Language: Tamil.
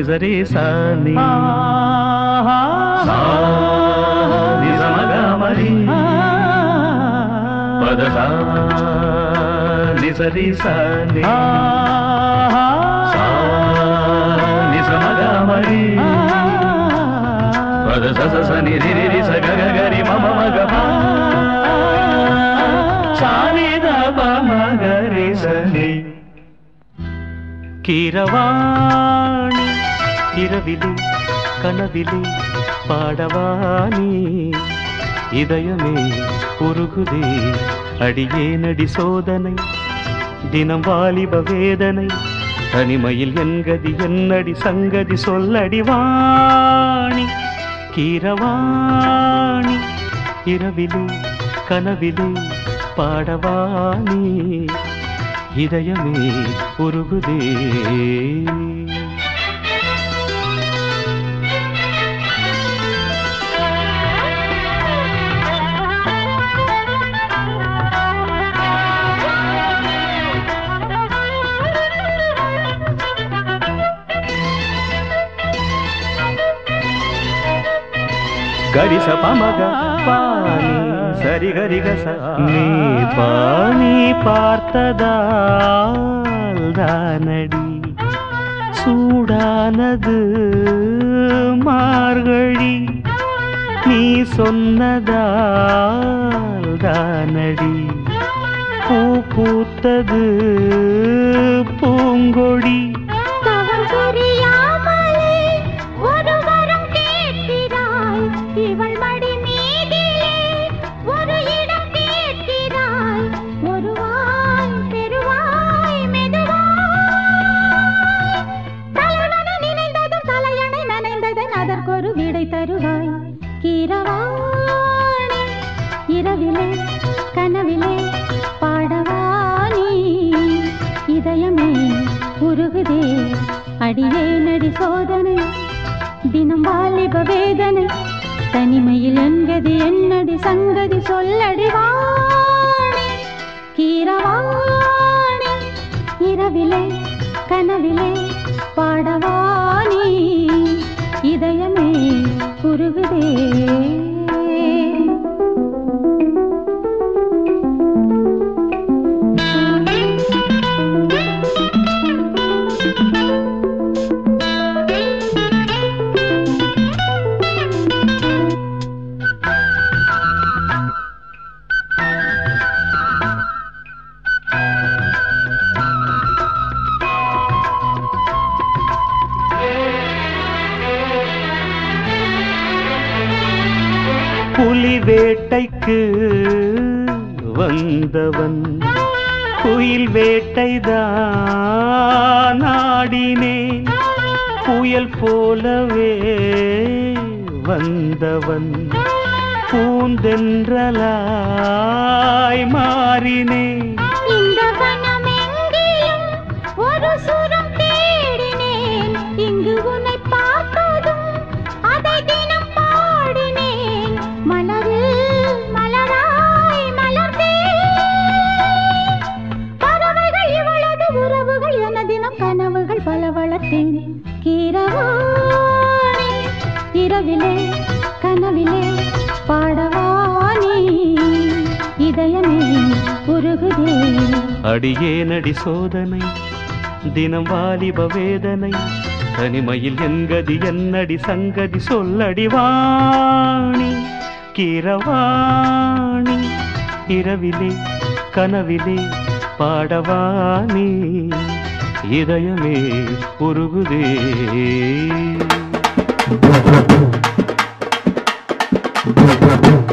నిజరి సాని సా నిజమగమరి పద సా నిజరి సాని సా నిజమగమరి పద స స స ని రి రి రి స గ గ గ రి మ మ మ గ ప సా ని ద ప మ గ రి స ని கீரவாணி இரவிலே கனவிலே பாடவானி இதயமே உருகுதே அடியே நடி சோதனை தினம் வாலிப வேதனை தனிமையில் என்கதி என்னடி சங்கதி சொல்லடி வாணி கீரவாணி இரவிலே கனவிலே பாடவானி இதயமே உருகுதே గరిస పమగ పాని సరి గరి గస நீ பாணி பார்த்ததால் தானடி சூடானது மார்கழி நீ சொன்னதால் தானடி பூ பூத்தது பூங்கொடி தவம் புரியாமலே ஒரு வரம் கேட்கிறாய் இவள் மடி மீதிலே ஒரு இடம் கேட்கிறாய் ஒருவாய் பெருவாய் மெதுவாய் தலைவன நினைந்ததும் தலையணை நனைந்ததன் அதற்கொரு விடை தருவாய் கீரவாணி இரவிலே கனவிலே பாடவானி இதயமே உருகுதே அடியே நடி சோதனை தினம் வாலிப வேதனை தனிமையில் என்கதி என்னடி சங்கதி சொல்லடி வாணி கீரவாணி இரவிலே கனவிலே பாடவானி இதயமே உருகுதே புலி வேட்டைக்கு வந்தவன் குயில் வேட்டைதான் ஆடினேன் புயல் போலவே வந்தவன் பூந்தென்றலாய் மாறினேன் இந்த வனமெங்கிலும் ஒரு சுரம் தேடினேன் இங்கு உன்னை பார்த்ததும் அதை தினம் பாடினேன் மலரில் மலராய் மலர்ந்தேன் பறவைகள் இவளது உறவுகள் என தினம் கனவுகள் பல வளர்த்தேன் கீரவாணி இரவிலே கனவிலே பாடவானி இதயமே உருகுதே அடியே நடி சோதனை தினம் வாலிப வேதனை தனிமையில் என்கதி என்னடி சங்கதி சொல்லடி வாணி கிரவாணி இரவிலே கனவிலே பாடவானி இதயமே உருகுதே